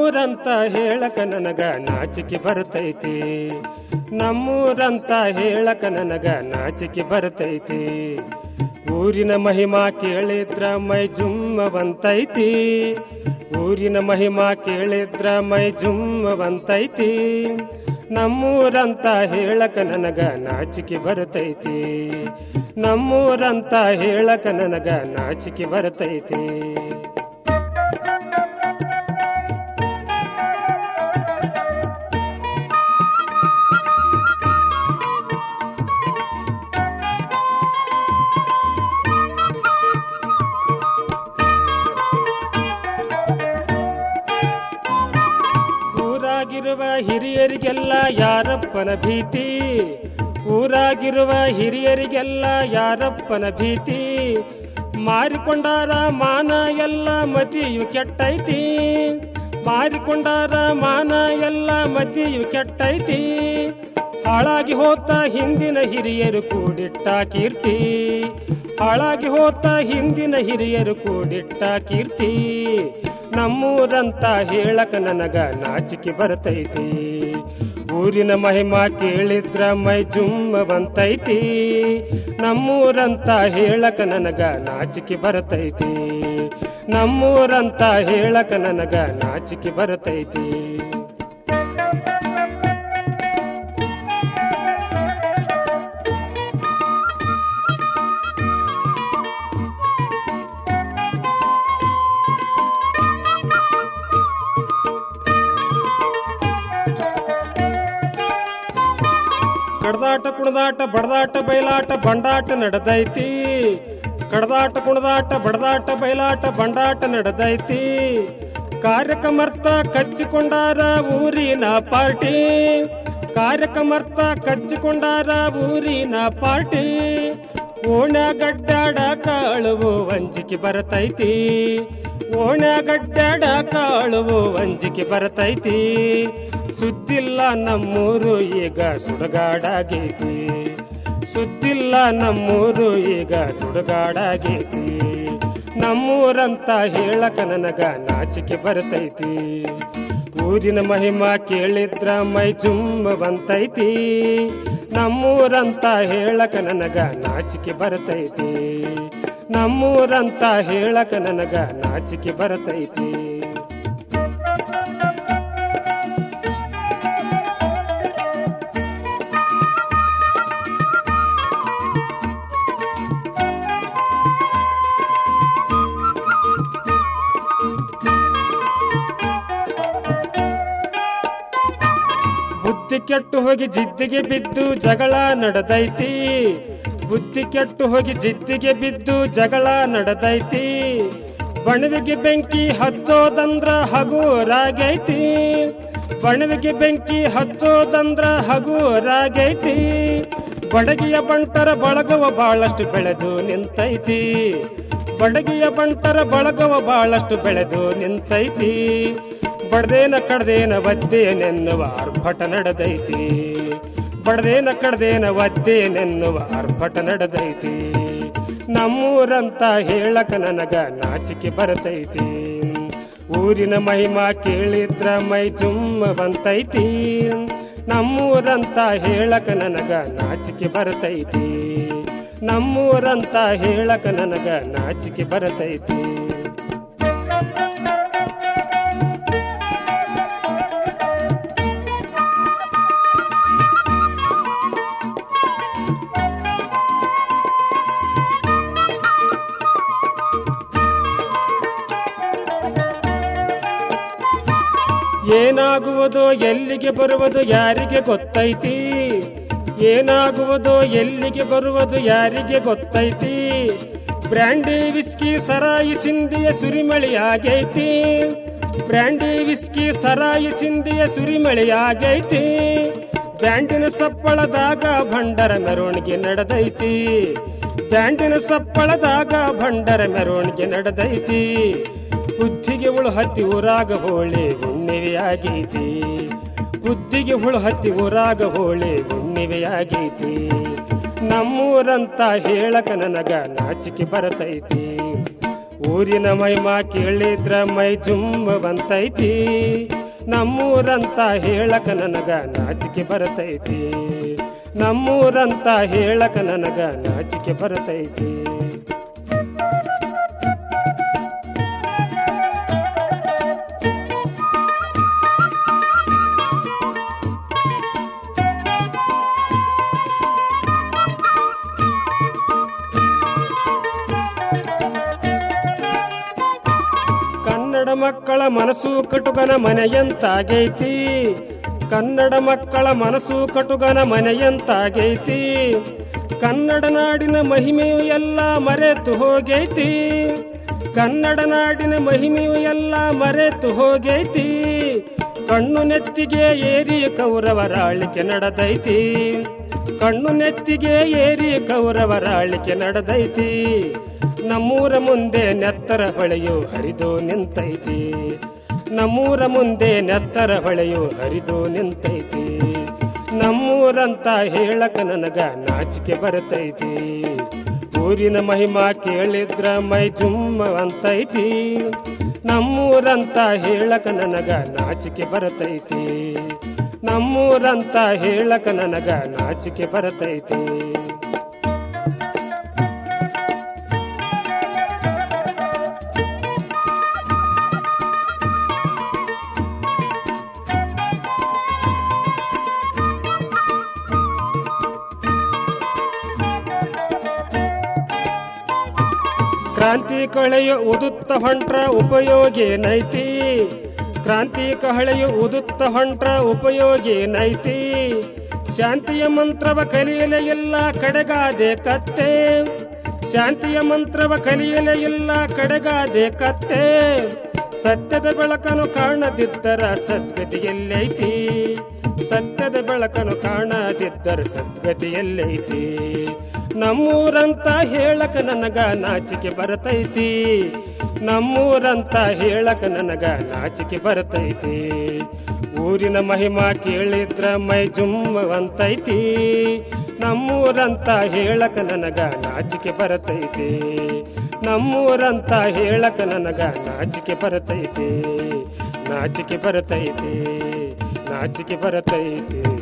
ನಮ್ಮೂರಂತ ಹೇಳಕ ನನಗ ನಾಚಿಕೆ ಬರ್ತೈತಿ ನಮ್ಮೂರಂತ ಹೇಳಕ ನನಗ ನಾಚಿಕೆ ಬರ್ತೈತಿ ಊರಿನ ಮಹಿಮಾ ಕೇಳಿದ್ರ ಮೈ ಜುಮ್ಮವಂತೈತಿ ಊರಿನ ಮಹಿಮಾ ಕೇಳಿದ್ರ ಮೈ ಜುಮ್ಮವಂತೈತಿ ನಮ್ಮೂರಂತ ಹೇಳಕ ನನಗ ನಾಚಿಕೆ ಬರ್ತೈತಿ ನಮ್ಮೂರಂತ ಹೇಳಕ ನನಗ ನಾಚಿಕೆ ಬರ್ತೈತಿ ಊರಾಗಿರುವ ಹಿರಿಯರಿಗೆಲ್ಲ ಯಾರಪ್ಪನ ಭೀತಿ ಊರಾಗಿರುವ ಹಿರಿಯರಿಗೆಲ್ಲ ಯಾರಪ್ಪನ ಭೀತಿ ಮಾರಿಕೊಂಡಾರ ಮಾನ ಎಲ್ಲ ಮತಿಯು ಕೆಟ್ಟೈತಿ ಮಾರಿಕೊಂಡಾರ ಮಾನ ಎಲ್ಲ ಮತಿಯು ಕೆಟ್ಟೈತಿ ಹಾಳಾಗಿ ಹೋತ ಹಿಂದಿನ ಹಿರಿಯರು ಕೂಡಿಟ್ಟ ಕೀರ್ತಿ ಹಾಳಾಗಿ ಹೋತ ಹಿಂದಿನ ಹಿರಿಯರು ಕೂಡಿಟ್ಟ ಕೀರ್ತಿ ನಮ್ಮೂರಂತ ಹೇಳಕ ನನಗ ನಾಚಿಕೆ ಬರ್ತೈತಿ ಊರಿನ ಮಹಿಮಾ ಕೇಳಿದ್ರ ಮೈ ಜುಮ್ಮವಂತೈತಿ ನಮ್ಮೂರಂತ ಹೇಳಕ ನನಗ ನಾಚಿಕೆ ಬರ್ತೈತಿ ನಮ್ಮೂರಂತ ಹೇಳಕ ನನಗ ನಾಚಿಕೆ ಬರ್ತೈತಿ ಕಡದಾಟ ಕುಣದಾಟ ಬಡದಾಟ ಬಯಲಾಟ ಬಂಡಾಟ ನಡೆದೈತಿ ಕಡದಾಟ ಕುಣದಾಟ ಬಡದಾಟ ಬಯಲಾಟ ಬಂಡಾಟ ನಡೆದೈತಿ ಕಾರ್ಯಕಮರ್ತ ಕಚ್ಚಿಕೊಂಡಾರ ಊರಿನ ಪಾರ್ಟಿ ಕಾರ್ಯಕಮರ್ತ ಕಚ್ಚಿಕೊಂಡಾರ ಊರಿನ ಪಾರ್ಟಿ ಓಣ್ಯಾಗಡ್ಡಾಡ ಕಾಳುವು ವಂಜಿಕೆ ಬರತೈತಿ ಓಣ್ಯಾಗಡ್ಡಾಡ ಕಾಳುವು ವಂಜಿಕೆ ಬರತೈತಿ ಸುದ್ದಿಲ್ಲ ನಮ್ಮೂರು ಈಗ ಸುಡಗಾಡಾಗೈತಿ ಸುದ್ದಿಲ್ಲ ನಮ್ಮೂರು ಈಗ ಸುಡಗಾಡಾಗೈತಿ ನಮ್ಮೂರಂತ ಹೇಳಕ ನನಗ ನಾಚಿಕೆ ಬರ್ತೈತಿ ಊರಿನ ಮಹಿಮಾ ಕೇಳಿದ್ರ ಮೈ ಜುಮ್ಮವಂತೈತಿ ನಮ್ಮೂರಂತ ಹೇಳಕ ನನಗ ನಾಚಿಕೆ ಬರ್ತೈತಿ ನಮ್ಮೂರಂತ ಹೇಳಕ ನನಗ ನಾಚಿಕೆ ಬರ್ತೈತಿ ಬುದ್ಧಿ ಕೆಟ್ಟು ಹೋಗಿ ಜಿದ್ದಿಗೆ ಬಿದ್ದು ಜಗಳ ನಡೆದೈತಿ ಬುದ್ಧಿ ಕೆಟ್ಟು ಹೋಗಿ ಜಿದ್ದಿಗೆ ಬಿದ್ದು ಜಗಳ ನಡೆದೈತಿ ಬಣವಿಗೆ ಬೆಂಕಿ ಹಚ್ಚೋದಂದ್ರ ಹಗುರಾಗೈತಿ ಬಣವಿಗೆ ಬೆಂಕಿ ಹಚ್ಚೋದಂದ್ರ ಹಗುರಾಗೈತಿ ಬಡಗಿಯ ಬಂಟರ ಬಳಗವ ಬಹಳಷ್ಟು ಬೆಳೆದು ನಿಂತೈತಿ ಬಡಗಿಯ ಬಂಟರ ಬಳಗವ ಬಹಳಷ್ಟು ಬೆಳೆದು ನಿಂತೈತಿ ಬಡದೇನ ಕಡ್ದೇನ ಒದ್ದೇನೆನ್ನುವ ಆರ್ಭಟ ನಡೆದೈತಿ ಬಡದೇನ ಕಡ್ದೇನ ಒದ್ದೇನೆನ್ನುವ ಆರ್ಭಟ ನಡೆದೈತಿ ನಮ್ಮೂರಂತ ಹೇಳಕ ನನಗ ನಾಚಿಕೆ ಬರ್ತೈತಿ ಊರಿನ ಮಹಿಮಾ ಕೇಳಿದ್ರ ಮೈ ಜುಮ್ಮ ಬಂತೈತಿ ನಮ್ಮೂರಂತ ಹೇಳಕ ನನಗ ನಾಚಿಕೆ ಬರ್ತೈತಿ ನಮ್ಮೂರಂತ ಹೇಳಕ ನನಗ ನಾಚಿಕೆ ಬರ್ತೈತಿ ಏನಾಗುವುದೋ ಎಲ್ಲಿಗೆ ಬರುವುದು ಯಾರಿಗೆ ಗೊತ್ತೈತಿ ಏನಾಗುವುದೋ ಎಲ್ಲಿಗೆ ಬರುವುದು ಯಾರಿಗೆ ಗೊತ್ತೈತಿ ಬ್ರ್ಯಾಂಡಿ ವಿಸ್ಕಿ ಸರಾಯಿ ಸಿಂಧಿಯ ಸುರಿಮಳೆಯಾಗೈತಿ ಬ್ರ್ಯಾಂಡಿ ವಿಸ್ಕಿ ಸರಾಯಿ ಸಿಂಧಿಯ ಸುರಿಮಳೆಯಾಗೈತಿ ಬ್ಯಾಂಡಿನ ಸಪ್ಪಳದಾಗ ಭಂಡರ ಮೆರವಣಿಗೆ ನಡೆದೈತಿ ಬ್ಯಾಂಡಿನ ಸಪ್ಪಳದಾಗ ಭಂಡರ ಮೆರವಣಿಗೆ ನಡೆದೈತಿ ಬುದ್ಧಿಗೆ ಹುಳು ಹತ್ತಿ ಊರಾಗ ಹೋಳಿ ಹುಣ್ಣಿವೆಯಾಗೈತಿ ಬುದ್ಧಿಗೆ ಹುಳು ಹತ್ತಿ ಊರಾಗ ಹೋಳಿ ಹುಣ್ಣಿವೆಯಾಗೈತಿ ನಮ್ಮೂರಂತ ಹೇಳಕ ನನಗ ನಾಚಿಕೆ ಬರತೈತಿ ಊರಿನ ಮಹಿಮಾ ಕೇಳಿದ್ರ ಮೈ ಜುಮ್ಮ ಬಂತೈತಿ ನಮ್ಮೂರಂತ ಹೇಳಕ ನನಗ ನಾಚಿಕೆ ಬರತೈತಿ ನಮ್ಮೂರಂತ ಹೇಳಕ ನನಗ ನಾಚಿಕೆ ಬರತೈತಿ ಕನ್ನಡ ಮಕ್ಕಳ ಮನಸ್ಸು ಕಟುಗನ ಮನೆಯಂತಾಗೈತಿ ಕನ್ನಡ ಮಕ್ಕಳ ಮನಸ್ಸು ಕಟುಗನ ಮನೆಯಂತಾಗೈತಿ ಕನ್ನಡ ನಾಡಿನ ಮಹಿಮೆಯು ಎಲ್ಲ ಮರೆತು ಹೋಗೈತಿ ಕನ್ನಡ ನಾಡಿನ ಮಹಿಮೆಯು ಎಲ್ಲ ಮರೆತು ಹೋಗೈತಿ ಕಣ್ಣು ನೆತ್ತಿಗೆ ಏರಿ ಕೌರವರಾಳಿಕೆ ನಡೆದೈತಿ ಕಣ್ಣು ನೆತ್ತಿಗೆ ಏರಿ ಕೌರವರಾಳಿಕೆ ನಡೆದೈತಿ ನಮ್ಮೂರ ಮುಂದೆ ನೆತ್ತರ ಹೊಳೆಯು ಹರಿದು ನಿಂತೈತಿ ನಮ್ಮೂರ ಮುಂದೆ ನೆತ್ತರ ಹೊಳೆಯು ಹರಿದು ನಿಂತೈತಿ ನಮ್ಮೂರಂತ ಹೇಳಕ ನನಗ ನಾಚಿಕೆ ಬರ್ತೈತಿ ಊರಿನ ಮಹಿಮಾ ಕೇಳಿದ್ರ ಮೈ ಜುಮ್ಮ ಅಂತೈತಿ ನಮ್ಮೂರಂತ ಹೇಳಕ ನನಗ ನಾಚಿಕೆ ಬರ್ತೈತಿ ನಮ್ಮೂರಂತ ಹೇಳಕ ನನಗ ನಾಚಿಕೆ ಬರ್ತೈತಿ ಕ್ರಾಂತಿ ಕಹಳೆಯು ಉದುತ್ತ ಹೊಂಟ್ರ ಉಪಯೋಗೇನೈತಿ ಕ್ರಾಂತಿ ಕಹಳೆಯು ಉದುತ್ತ ಹೊಂಟ್ರ ಉಪಯೋಗೇನೈತಿ ಶಾಂತಿಯ ಮಂತ್ರವ ಕಲಿಯಲೆ ಇಲ್ಲ ಕಡೆಗಾದೆ ಕತ್ತೆ ಶಾಂತಿಯ ಮಂತ್ರವ ಕಲಿಯಲೆ ಇಲ್ಲ ಕಡೆಗಾದೆ ಕತ್ತೆ ಸತ್ಯದ ಬೆಳಕನು ಕಾಣದಿದ್ದರ ಸದ್ಗತಿಯಲ್ಲೈತಿ ಸತ್ಯದ ಬೆಳಕನು ಕಾಣದಿದ್ದರ ಸದ್ಗತಿಯಲ್ಲೈತಿ ನಮ್ಮೂರಂತ ಹೇಳಕ ನನಗ ನಾಚಿಕೆ ಬರತೈತಿ ನಮ್ಮೂರಂತ ಹೇಳಕ ನನಗ ನಾಚಿಕೆ ಬರತೈತಿ ಊರಿನ ಮಹಿಮಾ ಕೇಳಿದ್ರ ಮೈ ಜುಮ್ಮವಂತೈತಿ ನಮ್ಮೂರಂತ ಹೇಳಕ ನನಗ ನಾಚಿಕೆ ಬರತೈತಿ ನಮ್ಮೂರಂತ ಹೇಳಕ ನನಗ ನಾಚಿಕೆ ಬರತೈತಿ ನಾಚಿಕೆ ಬರತೈತಿ ನಾಚಿಕೆ ಬರತೈತಿ